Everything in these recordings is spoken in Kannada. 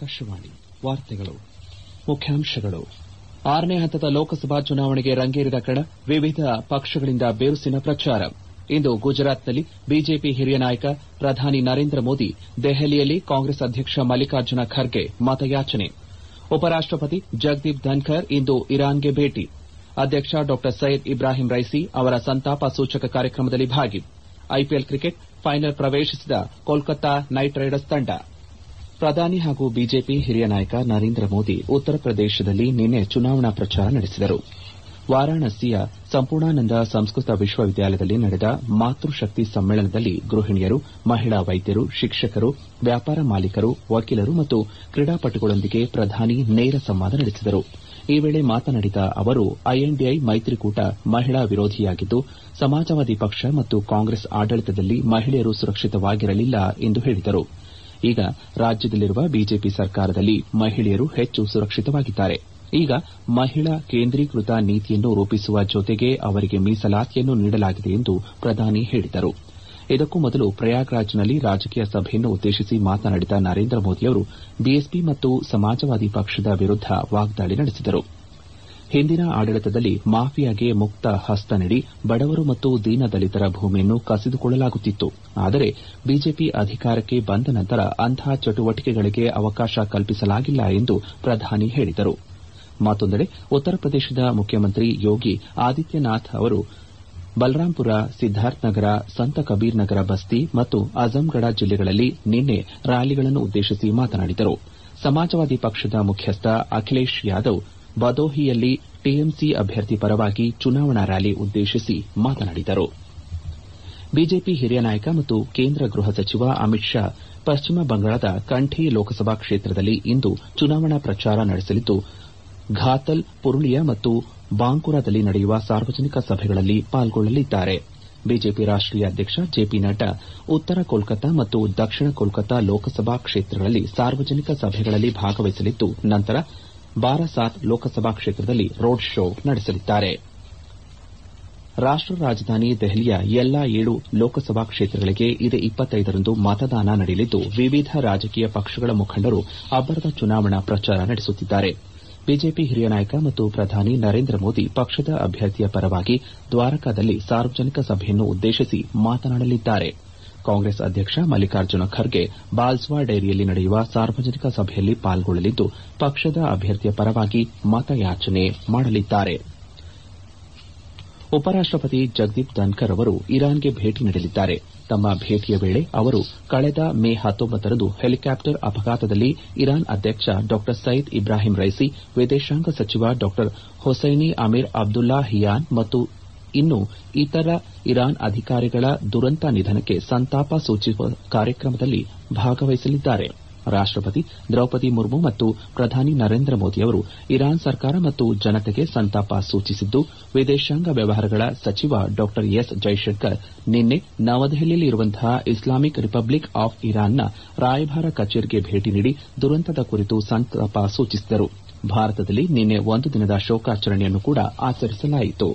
ಆಕಾಶವಾಣಿ ವಾರ್ತೆಗಳು ಮುಖ್ಯಾಂಶಗಳು ಆರನೇ ಹಂತದ ಲೋಕಸಭಾ ಚುನಾವಣೆಗೆ ರಂಗೇರಿದ ಕಣ ವಿವಿಧ ಪಕ್ಷಗಳಿಂದ ಬಿರುಸಿನ ಪ್ರಚಾರ ಇಂದು ಗುಜರಾತ್ನಲ್ಲಿ ಬಿಜೆಪಿ ಹಿರಿಯ ನಾಯಕ ಪ್ರಧಾನಿ ನರೇಂದ್ರ ಮೋದಿ ದೆಹಲಿಯಲ್ಲಿ ಕಾಂಗ್ರೆಸ್ ಅಧ್ಯಕ್ಷ ಮಲ್ಲಿಕಾರ್ಜುನ ಖರ್ಗೆ ಮತಯಾಚನೆ ಉಪರಾಷ್ಟಪತಿ ಜಗದೀಪ್ ಧನ್ಕರ್ ಇಂದು ಇರಾನ್ಗೆ ಭೇಟಿ ಅಧ್ಯಕ್ಷ ಡಾ ಸೈಯದ್ ಇಬ್ರಾಹಿಂ ರೈಸಿ ಅವರ ಸಂತಾಪ ಸೂಚಕ ಕಾರ್ಯಕ್ರಮದಲ್ಲಿ ಭಾಗಿ ಐಪಿಎಲ್ ಕ್ರಿಕೆಟ್ ಫೈನಲ್ ಪ್ರವೇಶಿಸಿದ ಕೋಲ್ಕತಾ ನೈಟ್ ರೈಡರ್ಸ್ ತಂಡ ಪ್ರಧಾನಿ ಹಾಗೂ ಬಿಜೆಪಿ ಹಿರಿಯ ನಾಯಕ ನರೇಂದ್ರ ಮೋದಿ ಉತ್ತರ ಪ್ರದೇಶದಲ್ಲಿ ನಿನ್ನೆ ಚುನಾವಣಾ ಪ್ರಚಾರ ನಡೆಸಿದರು ವಾರಾಣಸಿಯ ಸಂಪೂರ್ಣಾನಂದ ಸಂಸ್ಕೃತ ವಿಶ್ವವಿದ್ಯಾಲಯದಲ್ಲಿ ನಡೆದ ಮಾತೃಶಕ್ತಿ ಸಮ್ಮೇಳನದಲ್ಲಿ ಗೃಹಿಣಿಯರು ಮಹಿಳಾ ವೈದ್ಯರು ಶಿಕ್ಷಕರು ವ್ಯಾಪಾರ ಮಾಲೀಕರು ವಕೀಲರು ಮತ್ತು ಕ್ರೀಡಾಪಟುಗಳೊಂದಿಗೆ ಪ್ರಧಾನಿ ನೇರ ಸಂವಾದ ನಡೆಸಿದರು ಈ ವೇಳೆ ಮಾತನಾಡಿದ ಅವರು ಐಎನ್ಡಿಎ ಮೈತ್ರಿಕೂಟ ಮಹಿಳಾ ವಿರೋಧಿಯಾಗಿದ್ದು ಸಮಾಜವಾದಿ ಪಕ್ಷ ಮತ್ತು ಕಾಂಗ್ರೆಸ್ ಆಡಳಿತದಲ್ಲಿ ಮಹಿಳೆಯರು ಸುರಕ್ಷಿತವಾಗಿರಲಿಲ್ಲ ಎಂದು ಹೇಳಿದರು ಈಗ ರಾಜ್ಯದಲ್ಲಿರುವ ಬಿಜೆಪಿ ಸರ್ಕಾರದಲ್ಲಿ ಮಹಿಳೆಯರು ಹೆಚ್ಚು ಸುರಕ್ಷಿತವಾಗಿದ್ದಾರೆ ಈಗ ಮಹಿಳಾ ಕೇಂದ್ರೀಕೃತ ನೀತಿಯನ್ನು ರೂಪಿಸುವ ಜೊತೆಗೆ ಅವರಿಗೆ ಮೀಸಲಾತಿಯನ್ನು ನೀಡಲಾಗಿದೆ ಎಂದು ಪ್ರಧಾನಿ ಹೇಳಿದರು ಇದಕ್ಕೂ ಮೊದಲು ಪ್ರಯಾಗ್ರಾಜ್ನಲ್ಲಿ ರಾಜಕೀಯ ಸಭೆಯನ್ನು ಉದ್ದೇಶಿಸಿ ಮಾತನಾಡಿದ ನರೇಂದ್ರ ಮೋದಿಯವರು ಬಿಎಸ್ಪಿ ಮತ್ತು ಸಮಾಜವಾದಿ ಪಕ್ಷದ ವಿರುದ್ದ ವಾಗ್ದಾಳಿ ನಡೆಸಿದರು ಹಿಂದಿನ ಆಡಳಿತದಲ್ಲಿ ಮಾಫಿಯಾಗೆ ಮುಕ್ತ ಹಸ್ತ ನೀಡಿ ಬಡವರು ಮತ್ತು ದೀನದಲಿತರ ಭೂಮಿಯನ್ನು ಕಸಿದುಕೊಳ್ಳಲಾಗುತ್ತಿತ್ತು ಆದರೆ ಬಿಜೆಪಿ ಅಧಿಕಾರಕ್ಕೆ ಬಂದ ನಂತರ ಅಂತಹ ಚಟುವಟಿಕೆಗಳಿಗೆ ಅವಕಾಶ ಕಲ್ಪಿಸಲಾಗಿಲ್ಲ ಎಂದು ಪ್ರಧಾನಿ ಹೇಳಿದರು ಮತ್ತೊಂದೆಡೆ ಉತ್ತರ ಪ್ರದೇಶದ ಮುಖ್ಯಮಂತ್ರಿ ಯೋಗಿ ಆದಿತ್ಯನಾಥ್ ಅವರು ಬಲರಾಂಪುರ ಸಿದ್ದಾರ್ಥನಗರ ಸಂತ ಕಬೀರ್ ನಗರ ಬಸ್ತಿ ಮತ್ತು ಅಜಂಗಢ ಜಿಲ್ಲೆಗಳಲ್ಲಿ ನಿನ್ನೆ ರ್ಯಾಲಿಗಳನ್ನು ಉದ್ದೇಶಿಸಿ ಮಾತನಾಡಿದರು ಸಮಾಜವಾದಿ ಪಕ್ಷದ ಮುಖ್ಯಸ್ಥ ಅಖಿಲೇಶ್ ಯಾದವ್ ಬದೋಹಿಯಲ್ಲಿ ಟಿಎಂಸಿ ಅಭ್ಯರ್ಥಿ ಪರವಾಗಿ ಚುನಾವಣಾ ರ್ಯಾಲಿ ಉದ್ದೇಶಿಸಿ ಮಾತನಾಡಿದರು ಬಿಜೆಪಿ ಹಿರಿಯ ನಾಯಕ ಮತ್ತು ಕೇಂದ್ರ ಗೃಹ ಸಚಿವ ಅಮಿತ್ ಶಾ ಪಶ್ಚಿಮ ಬಂಗಾಳದ ಕಂಠಿ ಲೋಕಸಭಾ ಕ್ಷೇತ್ರದಲ್ಲಿ ಇಂದು ಚುನಾವಣಾ ಪ್ರಚಾರ ನಡೆಸಲಿದ್ದು ಘಾತಲ್ ಪುರುಲಿಯಾ ಮತ್ತು ಬಾಂಕುರಾದಲ್ಲಿ ನಡೆಯುವ ಸಾರ್ವಜನಿಕ ಸಭೆಗಳಲ್ಲಿ ಪಾಲ್ಗೊಳ್ಳಲಿದ್ದಾರೆ ಬಿಜೆಪಿ ರಾಷ್ಟೀಯ ಅಧ್ಯಕ್ಷ ಜೆಪಿ ನಡ್ಡಾ ಉತ್ತರ ಕೋಲ್ಕತಾ ಮತ್ತು ದಕ್ಷಿಣ ಕೋಲ್ಕತಾ ಲೋಕಸಭಾ ಕ್ಷೇತ್ರಗಳಲ್ಲಿ ಸಾರ್ವಜನಿಕ ಸಭೆಗಳಲ್ಲಿ ಭಾಗವಹಿಸಲಿದ್ದು ನಂತರ ಬಾರಾಸಾತ್ ಲೋಕಸಭಾ ಕ್ಷೇತ್ರದಲ್ಲಿ ರೋಡ್ ಶೋ ನಡೆಸಲಿದ್ದಾರೆ ರಾಷ್ಟ ರಾಜಧಾನಿ ದೆಹಲಿಯ ಎಲ್ಲಾ ಏಳು ಲೋಕಸಭಾ ಕ್ಷೇತ್ರಗಳಿಗೆ ಇದೇ ಇಪ್ಪತ್ತೈದರಂದು ಮತದಾನ ನಡೆಯಲಿದ್ದು ವಿವಿಧ ರಾಜಕೀಯ ಪಕ್ಷಗಳ ಮುಖಂಡರು ಅಬ್ಬರದ ಚುನಾವಣಾ ಪ್ರಚಾರ ನಡೆಸುತ್ತಿದ್ದಾರೆ ಬಿಜೆಪಿ ಹಿರಿಯ ನಾಯಕ ಮತ್ತು ಪ್ರಧಾನಿ ನರೇಂದ್ರ ಮೋದಿ ಪಕ್ಷದ ಅಭ್ಯರ್ಥಿಯ ಪರವಾಗಿ ದ್ವಾರಕಾದಲ್ಲಿ ಸಾರ್ವಜನಿಕ ಸಭೆಯನ್ನು ಉದ್ದೇಶಿಸಿ ಮಾತನಾಡಲಿದ್ದಾರೆ ಕಾಂಗ್ರೆಸ್ ಅಧ್ಯಕ್ಷ ಮಲ್ಲಿಕಾರ್ಜುನ ಖರ್ಗೆ ಬಾಲ್ಸ್ವಾ ಡೈರಿಯಲ್ಲಿ ನಡೆಯುವ ಸಾರ್ವಜನಿಕ ಸಭೆಯಲ್ಲಿ ಪಾಲ್ಗೊಳ್ಳಲಿದ್ದು ಪಕ್ಷದ ಅಭ್ಯರ್ಥಿಯ ಪರವಾಗಿ ಮತಯಾಚನೆ ಮಾಡಲಿದ್ದಾರೆ ಉಪರಾಷ್ಟಪತಿ ಜಗದೀಪ್ ಧನ್ಕರ್ ಅವರು ಇರಾನ್ಗೆ ಭೇಟಿ ನೀಡಲಿದ್ದಾರೆ ತಮ್ಮ ಭೇಟಿಯ ವೇಳೆ ಅವರು ಕಳೆದ ಮೇ ಹತ್ತೊಂಬತ್ತರಂದು ಹೆಲಿಕಾಪ್ಟರ್ ಅಪಘಾತದಲ್ಲಿ ಇರಾನ್ ಅಧ್ಯಕ್ಷ ಡಾ ಸೈಯದ್ ಇಬ್ರಾಹಿಂ ರೈಸಿ ವಿದೇಶಾಂಗ ಸಚಿವ ಡಾ ಹೊಸೈನಿ ಅಮೀರ್ ಅಬ್ದುಲ್ಲಾ ಹಿಯಾನ್ ಮತ್ತು ಇನ್ನು ಇತರ ಇರಾನ್ ಅಧಿಕಾರಿಗಳ ದುರಂತ ನಿಧನಕ್ಕೆ ಸಂತಾಪ ಸೂಚಿಸುವ ಕಾರ್ಯಕ್ರಮದಲ್ಲಿ ಭಾಗವಹಿಸಲಿದ್ದಾರೆ ರಾಷ್ಟಪತಿ ದ್ರೌಪದಿ ಮುರ್ಮು ಮತ್ತು ಪ್ರಧಾನಿ ನರೇಂದ್ರ ಮೋದಿ ಅವರು ಇರಾನ್ ಸರ್ಕಾರ ಮತ್ತು ಜನತೆಗೆ ಸಂತಾಪ ಸೂಚಿಸಿದ್ದು ವಿದೇಶಾಂಗ ವ್ಯವಹಾರಗಳ ಸಚಿವ ಡಾ ಎಸ್ ಜೈಶಂಕರ್ ನಿನ್ನೆ ನವದೆಹಲಿಯಲ್ಲಿರುವಂತಹ ಇಸ್ಲಾಮಿಕ್ ರಿಪಬ್ಲಿಕ್ ಆಫ್ ಇರಾನ್ನ ರಾಯಭಾರ ಕಚೇರಿಗೆ ಭೇಟಿ ನೀಡಿ ದುರಂತದ ಕುರಿತು ಸಂತಾಪ ಸೂಚಿಸಿದರು ಭಾರತದಲ್ಲಿ ನಿನ್ನೆ ಒಂದು ದಿನದ ಶೋಕಾಚರಣೆಯನ್ನು ಕೂಡ ಆಚರಿಸಲಾಯಿತು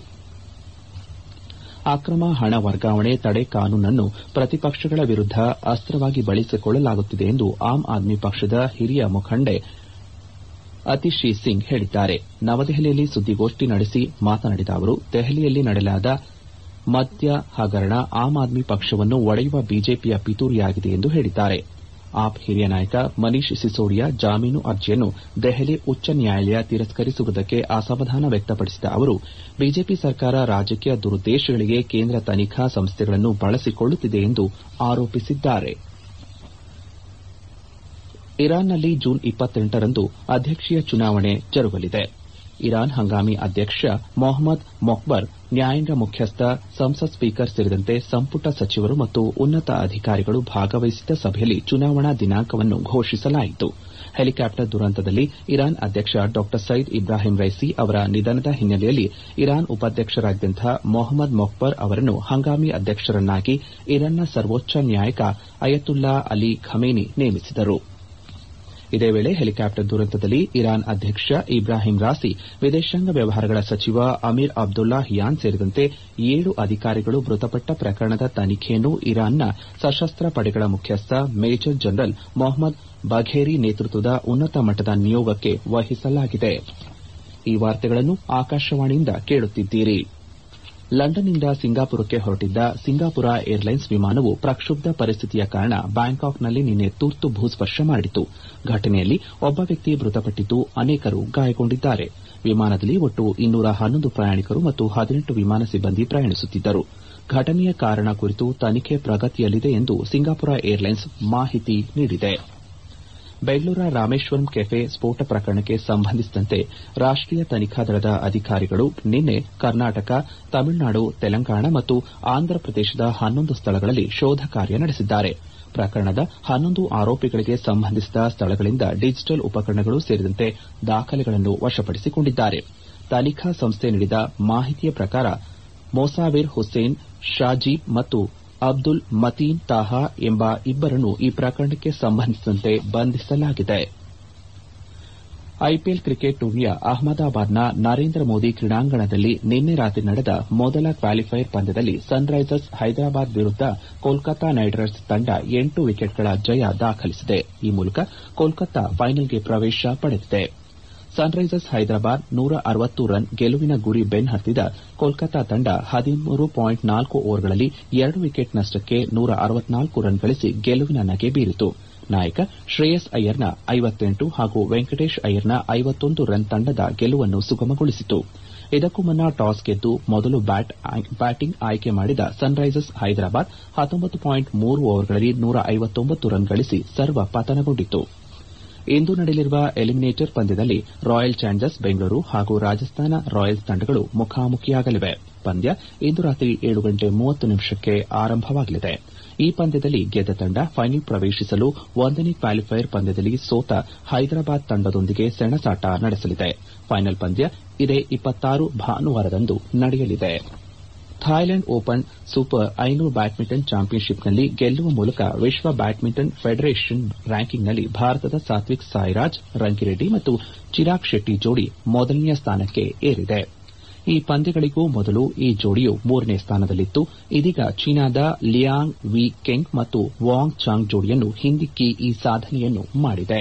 ಅಕ್ರಮ ಹಣ ವರ್ಗಾವಣೆ ತಡೆ ಕಾನೂನನ್ನು ಪ್ರತಿಪಕ್ಷಗಳ ವಿರುದ್ದ ಅಸ್ತ್ರವಾಗಿ ಬಳಸಿಕೊಳ್ಳಲಾಗುತ್ತಿದೆ ಎಂದು ಆಮ್ ಆದ್ಮಿ ಪಕ್ಷದ ಹಿರಿಯ ಮುಖಂಡ ಅತಿಶಿ ಸಿಂಗ್ ಹೇಳಿದ್ದಾರೆ ನವದೆಹಲಿಯಲ್ಲಿ ಸುದ್ದಿಗೋಷ್ಠಿ ನಡೆಸಿ ಮಾತನಾಡಿದ ಅವರು ದೆಹಲಿಯಲ್ಲಿ ನಡೆಯಲಾದ ಮದ್ಯ ಹಗರಣ ಆಮ್ ಆದ್ಮಿ ಪಕ್ಷವನ್ನು ಒಡೆಯುವ ಬಿಜೆಪಿಯ ಪಿತೂರಿಯಾಗಿದೆ ಎಂದು ಹೇಳಿದ್ದಾರೆ ಆಪ್ ಹಿರಿಯ ನಾಯಕ ಮನೀಶ್ ಸಿಸೋಡಿಯಾ ಜಾಮೀನು ಅರ್ಜಿಯನ್ನು ದೆಹಲಿ ಉಚ್ಚ ನ್ಯಾಯಾಲಯ ತಿರಸ್ಕರಿಸಿರುವುದಕ್ಕೆ ಅಸಮಾಧಾನ ವ್ಯಕ್ತಪಡಿಸಿದ ಅವರು ಬಿಜೆಪಿ ಸರ್ಕಾರ ರಾಜಕೀಯ ದುರುದ್ದೇಶಗಳಿಗೆ ಕೇಂದ್ರ ತನಿಖಾ ಸಂಸ್ಥೆಗಳನ್ನು ಬಳಸಿಕೊಳ್ಳುತ್ತಿದೆ ಎಂದು ಆರೋಪಿಸಿದ್ದಾರೆ ಇರಾನ್ನಲ್ಲಿ ಜೂನ್ ಇಪ್ಪತ್ತೆಂಟರಂದು ಅಧ್ಯಕ್ಷೀಯ ಚುನಾವಣೆ ಜರುಗಲಿದೆ ಇರಾನ್ ಹಂಗಾಮಿ ಅಧ್ಯಕ್ಷ ಮೊಹಮ್ಮದ್ ಮೊಖ್ಬರ್ ನ್ಯಾಯಾಂಗ ಮುಖ್ಯಸ್ಥ ಸಂಸತ್ ಸ್ಪೀಕರ್ ಸೇರಿದಂತೆ ಸಂಪುಟ ಸಚಿವರು ಮತ್ತು ಉನ್ನತ ಅಧಿಕಾರಿಗಳು ಭಾಗವಹಿಸಿದ್ದ ಸಭೆಯಲ್ಲಿ ಚುನಾವಣಾ ದಿನಾಂಕವನ್ನು ಘೋಷಿಸಲಾಯಿತು ಹೆಲಿಕಾಪ್ಟರ್ ದುರಂತದಲ್ಲಿ ಇರಾನ್ ಅಧ್ಯಕ್ಷ ಡಾ ಸೈಯದ್ ಇಬ್ರಾಹಿಂ ರೈಸಿ ಅವರ ನಿಧನದ ಹಿನ್ನೆಲೆಯಲ್ಲಿ ಇರಾನ್ ಉಪಾಧ್ಯಕ್ಷರಾಗಿದ್ದಂಥ ಮೊಹಮ್ಮದ್ ಮೊಖ್ಬರ್ ಅವರನ್ನು ಹಂಗಾಮಿ ಅಧ್ಯಕ್ಷರನ್ನಾಗಿ ಇರಾನ್ನ ಸರ್ವೋಚ್ಚ ನ್ಯಾಯಕ ಅಯತುಲ್ಲಾ ಅಲಿ ಖಮೇನಿ ನೇಮಿಸಿದರು ಇದೇ ವೇಳೆ ಹೆಲಿಕಾಪ್ಟರ್ ದುರಂತದಲ್ಲಿ ಇರಾನ್ ಅಧ್ಯಕ್ಷ ಇಬ್ರಾಹಿಂ ರಾಸಿ ವಿದೇಶಾಂಗ ವ್ಯವಹಾರಗಳ ಸಚಿವ ಅಮೀರ್ ಅಬ್ದುಲ್ಲಾ ಹಿಯಾನ್ ಸೇರಿದಂತೆ ಏಳು ಅಧಿಕಾರಿಗಳು ಮೃತಪಟ್ಟ ಪ್ರಕರಣದ ತನಿಖೆಯನ್ನು ಇರಾನ್ನ ಸಶಸ್ತ್ರ ಪಡೆಗಳ ಮುಖ್ಯಸ್ಥ ಮೇಜರ್ ಜನರಲ್ ಮೊಹಮ್ಮದ್ ಬಘೇರಿ ನೇತೃತ್ವದ ಉನ್ನತ ಮಟ್ಟದ ನಿಯೋಗಕ್ಕೆ ವಹಿಸಲಾಗಿದೆ ಈ ವಾರ್ತೆಗಳನ್ನು ಆಕಾಶವಾಣಿಯಿಂದ ಕೇಳುತ್ತಿದ್ದೀರಿ ಲಂಡನ್ನಿಂದ ಸಿಂಗಾಪುರಕ್ಕೆ ಹೊರಟಿದ್ದ ಸಿಂಗಾಪುರ ಏರ್ಲೈನ್ಸ್ ವಿಮಾನವು ಪ್ರಕ್ಷುಬ್ಧ ಪರಿಸ್ಥಿತಿಯ ಕಾರಣ ಬ್ಯಾಂಕಾಕ್ನಲ್ಲಿ ನಿನ್ನೆ ತುರ್ತು ಭೂಸ್ಪರ್ಶ ಮಾಡಿತು ಘಟನೆಯಲ್ಲಿ ಒಬ್ಬ ವ್ಯಕ್ತಿ ಮೃತಪಟ್ಟಿದ್ದು ಅನೇಕರು ಗಾಯಗೊಂಡಿದ್ದಾರೆ ವಿಮಾನದಲ್ಲಿ ಒಟ್ಟು ಇನ್ನೂರ ಹನ್ನೊಂದು ಪ್ರಯಾಣಿಕರು ಮತ್ತು ಹದಿನೆಂಟು ವಿಮಾನ ಸಿಬ್ಬಂದಿ ಪ್ರಯಾಣಿಸುತ್ತಿದ್ದರು ಘಟನೆಯ ಕಾರಣ ಕುರಿತು ತನಿಖೆ ಪ್ರಗತಿಯಲ್ಲಿದೆ ಎಂದು ಸಿಂಗಾಪುರ ಏರ್ಲೈನ್ಸ್ ಮಾಹಿತಿ ನೀಡಿದೆ ಬೆಂಗಳೂರ ರಾಮೇಶ್ವರಂ ಕೆಫೆ ಸ್ಫೋಟ ಪ್ರಕರಣಕ್ಕೆ ಸಂಬಂಧಿಸಿದಂತೆ ರಾಷ್ಟೀಯ ತನಿಖಾ ದಳದ ಅಧಿಕಾರಿಗಳು ನಿನ್ನೆ ಕರ್ನಾಟಕ ತಮಿಳುನಾಡು ತೆಲಂಗಾಣ ಮತ್ತು ಆಂಧ್ರಪ್ರದೇಶದ ಹನ್ನೊಂದು ಸ್ಥಳಗಳಲ್ಲಿ ಶೋಧ ಕಾರ್ಯ ನಡೆಸಿದ್ದಾರೆ ಪ್ರಕರಣದ ಹನ್ನೊಂದು ಆರೋಪಿಗಳಿಗೆ ಸಂಬಂಧಿಸಿದ ಸ್ಥಳಗಳಿಂದ ಡಿಜಿಟಲ್ ಉಪಕರಣಗಳು ಸೇರಿದಂತೆ ದಾಖಲೆಗಳನ್ನು ವಶಪಡಿಸಿಕೊಂಡಿದ್ದಾರೆ ತನಿಖಾ ಸಂಸ್ಥೆ ನೀಡಿದ ಮಾಹಿತಿಯ ಪ್ರಕಾರ ಮೊಸಾವಿರ್ ಹುಸೇನ್ ಶಾಜೀಬ್ ಮತ್ತು ಅಬ್ದುಲ್ ಮತೀನ್ ತಾಹಾ ಎಂಬ ಇಬ್ಬರನ್ನು ಈ ಪ್ರಕರಣಕ್ಕೆ ಸಂಬಂಧಿಸಿದಂತೆ ಬಂಧಿಸಲಾಗಿದೆ ಐಪಿಎಲ್ ಕ್ರಿಕೆಟ್ ಟೂರ್ನಿಯ ಅಹಮದಾಬಾದ್ನ ನರೇಂದ್ರ ಮೋದಿ ಕ್ರೀಡಾಂಗಣದಲ್ಲಿ ನಿನ್ನೆ ರಾತ್ರಿ ನಡೆದ ಮೊದಲ ಕ್ವಾಲಿಫೈಯರ್ ಪಂದ್ಯದಲ್ಲಿ ಸನ್ರೈಸರ್ಸ್ ಹೈದರಾಬಾದ್ ವಿರುದ್ದ ಕೋಲ್ಕತಾ ನೈಟ್ ರೈಡರ್ಸ್ ತಂಡ ಎಂಟು ವಿಕೆಟ್ಗಳ ಜಯ ದಾಖಲಿಸಿದೆ ಈ ಮೂಲಕ ಕೋಲ್ಕತಾ ಫೈನಲ್ಗೆ ಪ್ರವೇಶ ಪಡೆದಿದೆ ಸನ್ರೈಸರ್ಸ್ ಹೈದರಾಬಾದ್ ನೂರ ಅರವತ್ತು ರನ್ ಗೆಲುವಿನ ಗುರಿ ಬೆನ್ನಹತ್ತಿದ ಕೋಲ್ಕತಾ ತಂಡ ಹದಿಮೂರು ಪಾಯಿಂಟ್ ನಾಲ್ಕು ಓವರ್ಗಳಲ್ಲಿ ಎರಡು ವಿಕೆಟ್ ನಷ್ಟಕ್ಕೆ ನೂರ ಅರವತ್ನಾಲ್ಕು ರನ್ ಗಳಿಸಿ ಗೆಲುವಿನ ನಗೆ ಬೀರಿತು ನಾಯಕ ಶ್ರೇಯಸ್ ಅಯ್ಯರ್ನ ಐವತ್ತೆಂಟು ಹಾಗೂ ವೆಂಕಟೇಶ್ ಅಯ್ಯರ್ನ ಐವತ್ತೊಂದು ರನ್ ತಂಡದ ಗೆಲುವನ್ನು ಸುಗಮಗೊಳಿಸಿತು ಇದಕ್ಕೂ ಮುನ್ನ ಟಾಸ್ ಗೆದ್ದು ಮೊದಲು ಬ್ಯಾಟಿಂಗ್ ಆಯ್ಕೆ ಮಾಡಿದ ಸನ್ರೈಸರ್ಸ್ ಹೈದರಾಬಾದ್ ಹತ್ತೊಂಬತ್ತು ಪಾಯಿಂಟ್ ಮೂರು ಓವರ್ಗಳಲ್ಲಿ ನೂರ ಐವತ್ತೊಂಬತ್ತು ರನ್ ಗಳಿಸಿ ಸರ್ವ ಪತನಗೊಂಡಿತು ಇಂದು ನಡೆಯಲಿರುವ ಎಲಿಮಿನೇಟರ್ ಪಂದ್ಯದಲ್ಲಿ ರಾಯಲ್ ಚಾಲೆಂಜರ್ಸ್ ಬೆಂಗಳೂರು ಹಾಗೂ ರಾಜಸ್ಥಾನ ರಾಯಲ್ಸ್ ತಂಡಗಳು ಮುಖಾಮುಖಿಯಾಗಲಿವೆ ಪಂದ್ಯ ಇಂದು ರಾತ್ರಿ ಏಳು ಗಂಟೆ ಮೂವತ್ತು ನಿಮಿಷಕ್ಕೆ ಆರಂಭವಾಗಲಿದೆ ಈ ಪಂದ್ಯದಲ್ಲಿ ಗೆದ್ದ ತಂಡ ಫೈನಲ್ ಪ್ರವೇಶಿಸಲು ಒಂದನೇ ಕ್ವಾಲಿಫೈಯರ್ ಪಂದ್ಯದಲ್ಲಿ ಸೋತ ಹೈದರಾಬಾದ್ ತಂಡದೊಂದಿಗೆ ಸೆಣಸಾಟ ನಡೆಸಲಿದೆ ಫೈನಲ್ ಪಂದ್ಯ ಇದೇ ಭಾನುವಾರದಂದು ನಡೆಯಲಿದೆ ಥಾಯ್ಲೆಂಡ್ ಓಪನ್ ಸೂಪರ್ ಐನೂರು ಬ್ಯಾಡ್ಮಿಂಟನ್ ಚಾಂಪಿಯನ್ಶಿಪ್ನಲ್ಲಿ ಗೆಲ್ಲುವ ಮೂಲಕ ವಿಶ್ವ ಬ್ಯಾಡ್ಮಿಂಟನ್ ಫೆಡರೇಷನ್ ರ್ಯಾಂಕಿಂಗ್ನಲ್ಲಿ ಭಾರತದ ಸಾತ್ವಿಕ್ ಸಾಯಿರಾಜ್ ರಂಕಿರೆಡ್ಡಿ ಮತ್ತು ಚಿರಾಗ್ ಶೆಟ್ಟಿ ಜೋಡಿ ಮೊದಲನೆಯ ಸ್ಥಾನಕ್ಕೆ ಏರಿದೆ ಈ ಪಂದ್ಯಗಳಿಗೂ ಮೊದಲು ಈ ಜೋಡಿಯು ಮೂರನೇ ಸ್ಥಾನದಲ್ಲಿತ್ತು ಇದೀಗ ಚೀನಾದ ಲಿಯಾಂಗ್ ವಿ ಕೆಂಗ್ ಮತ್ತು ವಾಂಗ್ ಚಾಂಗ್ ಜೋಡಿಯನ್ನು ಹಿಂದಿಕ್ಕಿ ಈ ಸಾಧನೆಯನ್ನು ಮಾಡಿದೆ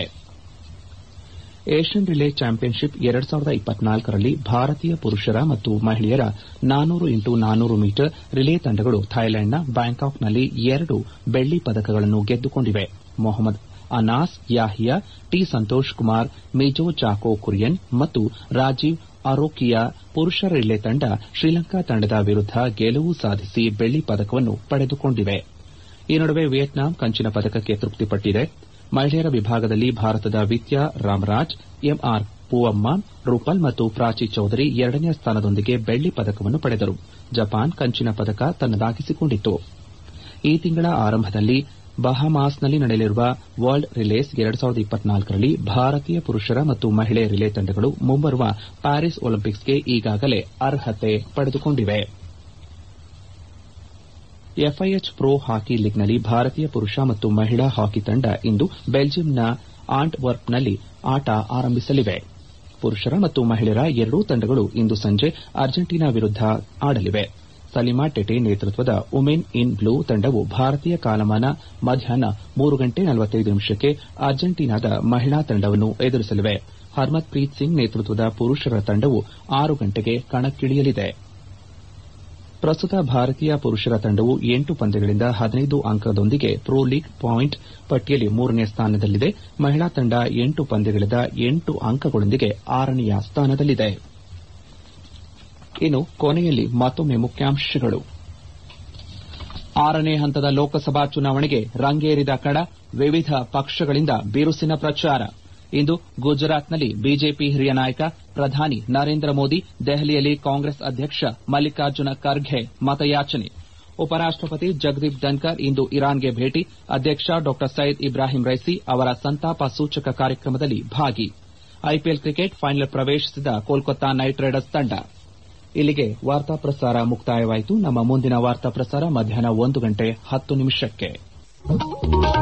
ಏಷ್ಯನ್ ರಿಲೇ ಚಾಂಪಿಯನ್ಶಿಪ್ ಎರಡು ಸಾವಿರದ ಇಪ್ಪತ್ನಾಲ್ಕರಲ್ಲಿ ಭಾರತೀಯ ಪುರುಷರ ಮತ್ತು ಮಹಿಳೆಯರ ನಾನೂರು ಇಂಟು ನಾನೂರು ಮೀಟರ್ ರಿಲೇ ತಂಡಗಳು ಥೈಲ್ಯಾಂಡ್ನ ಬ್ಯಾಂಕಾಕ್ನಲ್ಲಿ ಎರಡು ಬೆಳ್ಳಿ ಪದಕಗಳನ್ನು ಗೆದ್ದುಕೊಂಡಿವೆ ಮೊಹಮ್ಮದ್ ಅನಾಸ್ ಯಾಹಿಯಾ ಟಿ ಸಂತೋಷ್ ಕುಮಾರ್ ಮಿಜೋ ಚಾಕೋ ಕುರಿಯನ್ ಮತ್ತು ರಾಜೀವ್ ಅರೋಕಿಯಾ ಪುರುಷರ ರಿಲೇ ತಂಡ ಶ್ರೀಲಂಕಾ ತಂಡದ ವಿರುದ್ದ ಗೆಲುವು ಸಾಧಿಸಿ ಬೆಳ್ಳಿ ಪದಕವನ್ನು ಪಡೆದುಕೊಂಡಿವೆ ಈ ನಡುವೆ ವಿಯೆಟ್ನಾಂ ಕಂಚಿನ ಪದಕಕ್ಕೆ ತೃಪ್ತಿಪಟ್ಟಿದೆ ಮಹಿಳೆಯರ ವಿಭಾಗದಲ್ಲಿ ಭಾರತದ ವಿದ್ಯಾ ರಾಮರಾಜ್ ಎಂಆರ್ ಪೂವಮ್ಮ ರೂಪಲ್ ಮತ್ತು ಪ್ರಾಚಿ ಚೌಧರಿ ಎರಡನೇ ಸ್ಥಾನದೊಂದಿಗೆ ಬೆಳ್ಳಿ ಪದಕವನ್ನು ಪಡೆದರು ಜಪಾನ್ ಕಂಚಿನ ಪದಕ ತನ್ನದಾಗಿಸಿಕೊಂಡಿತು ಈ ತಿಂಗಳ ಆರಂಭದಲ್ಲಿ ಬಹಾಮಾಸ್ನಲ್ಲಿ ನಡೆಯಲಿರುವ ವರ್ಲ್ಡ್ ರಿಲೇಸ್ ಎರಡು ಸಾವಿರದ ಇಪ್ಪತ್ನಾಲ್ಕರಲ್ಲಿ ಭಾರತೀಯ ಪುರುಷರ ಮತ್ತು ಮಹಿಳೆಯ ರಿಲೇ ತಂಡಗಳು ಮುಂಬರುವ ಪ್ಯಾರಿಸ್ ಒಲಿಂಪಿಕ್ಸ್ಗೆ ಈಗಾಗಲೇ ಅರ್ಹತೆ ಪಡೆದುಕೊಂಡಿವೆ ಎಫ್ಐಎಚ್ ಪ್ರೊ ಹಾಕಿ ಲೀಗ್ನಲ್ಲಿ ಭಾರತೀಯ ಪುರುಷ ಮತ್ತು ಮಹಿಳಾ ಹಾಕಿ ತಂಡ ಇಂದು ಬೆಲ್ಜಿಯಂನ ಆಂಟ್ವರ್ಪ್ನಲ್ಲಿ ಆಟ ಆರಂಭಿಸಲಿವೆ ಪುರುಷರ ಮತ್ತು ಮಹಿಳೆಯರ ಎರಡೂ ತಂಡಗಳು ಇಂದು ಸಂಜೆ ಅರ್ಜೆಂಟೀನಾ ವಿರುದ್ದ ಆಡಲಿವೆ ಸಲಿಮಾ ಟೆಟೆ ನೇತೃತ್ವದ ವುಮೆನ್ ಇನ್ ಬ್ಲೂ ತಂಡವು ಭಾರತೀಯ ಕಾಲಮಾನ ಮಧ್ಯಾಹ್ನ ಮೂರು ಗಂಟೆ ನಲವತ್ತೈದು ನಿಮಿಷಕ್ಕೆ ಅರ್ಜೆಂಟೀನಾದ ಮಹಿಳಾ ತಂಡವನ್ನು ಎದುರಿಸಲಿವೆ ಹರ್ಮತ್ ಪ್ರೀತ್ ಸಿಂಗ್ ನೇತೃತ್ವದ ಪುರುಷರ ತಂಡವು ಆರು ಗಂಟೆಗೆ ಕಣಕ್ಕಿಳಿಯಲಿದೆ ಪ್ರಸ್ತುತ ಭಾರತೀಯ ಪುರುಷರ ತಂಡವು ಎಂಟು ಪಂದ್ಯಗಳಿಂದ ಹದಿನೈದು ಅಂಕದೊಂದಿಗೆ ಪ್ರೊ ಲೀಗ್ ಪಾಯಿಂಟ್ ಪಟ್ಟಿಯಲ್ಲಿ ಮೂರನೇ ಸ್ಥಾನದಲ್ಲಿದೆ ಮಹಿಳಾ ತಂಡ ಎಂಟು ಪಂದ್ಯಗಳಿಂದ ಎಂಟು ಅಂಕಗಳೊಂದಿಗೆ ಆರನೆಯ ಸ್ಥಾನದಲ್ಲಿದೆ ಇನ್ನು ಕೊನೆಯಲ್ಲಿ ಮತ್ತೊಮ್ಮೆ ಮುಖ್ಯಾಂಶಗಳು ಆರನೇ ಹಂತದ ಲೋಕಸಭಾ ಚುನಾವಣೆಗೆ ರಂಗೇರಿದ ಕಣ ವಿವಿಧ ಪಕ್ಷಗಳಿಂದ ಬಿರುಸಿನ ಪ್ರಚಾರ ಇಂದು ಗುಜರಾತ್ನಲ್ಲಿ ಬಿಜೆಪಿ ಹಿರಿಯ ನಾಯಕ ಪ್ರಧಾನಿ ನರೇಂದ್ರ ಮೋದಿ ದೆಹಲಿಯಲ್ಲಿ ಕಾಂಗ್ರೆಸ್ ಅಧ್ಯಕ್ಷ ಮಲ್ಲಿಕಾರ್ಜುನ ಖರ್ಗೆ ಮತಯಾಚನೆ ಉಪರಾಷ್ಟಪತಿ ಜಗದೀಪ್ ಧನ್ಕರ್ ಇಂದು ಇರಾನ್ಗೆ ಭೇಟಿ ಅಧ್ಯಕ್ಷ ಡಾ ಸೈಯದ್ ಇಬ್ರಾಹಿಂ ರೈಸಿ ಅವರ ಸಂತಾಪ ಸೂಚಕ ಕಾರ್ಯಕ್ರಮದಲ್ಲಿ ಭಾಗಿ ಐಪಿಎಲ್ ಕ್ರಿಕೆಟ್ ಫೈನಲ್ ಪ್ರವೇಶಿಸಿದ ಕೋಲ್ಕತಾ ನೈಟ್ ರೈಡರ್ಸ್ ತಂಡ ಇಲ್ಲಿಗೆ ವಾರ್ತಾ ಪ್ರಸಾರ ಮುಕ್ತಾಯವಾಯಿತು ನಮ್ಮ ಮುಂದಿನ ವಾರ್ತಾ ಪ್ರಸಾರ ಮಧ್ಯಾಹ್ನ ಒಂದು ಗಂಟೆ ಹತ್ತು ನಿಮಿಷಕ್ಕೆ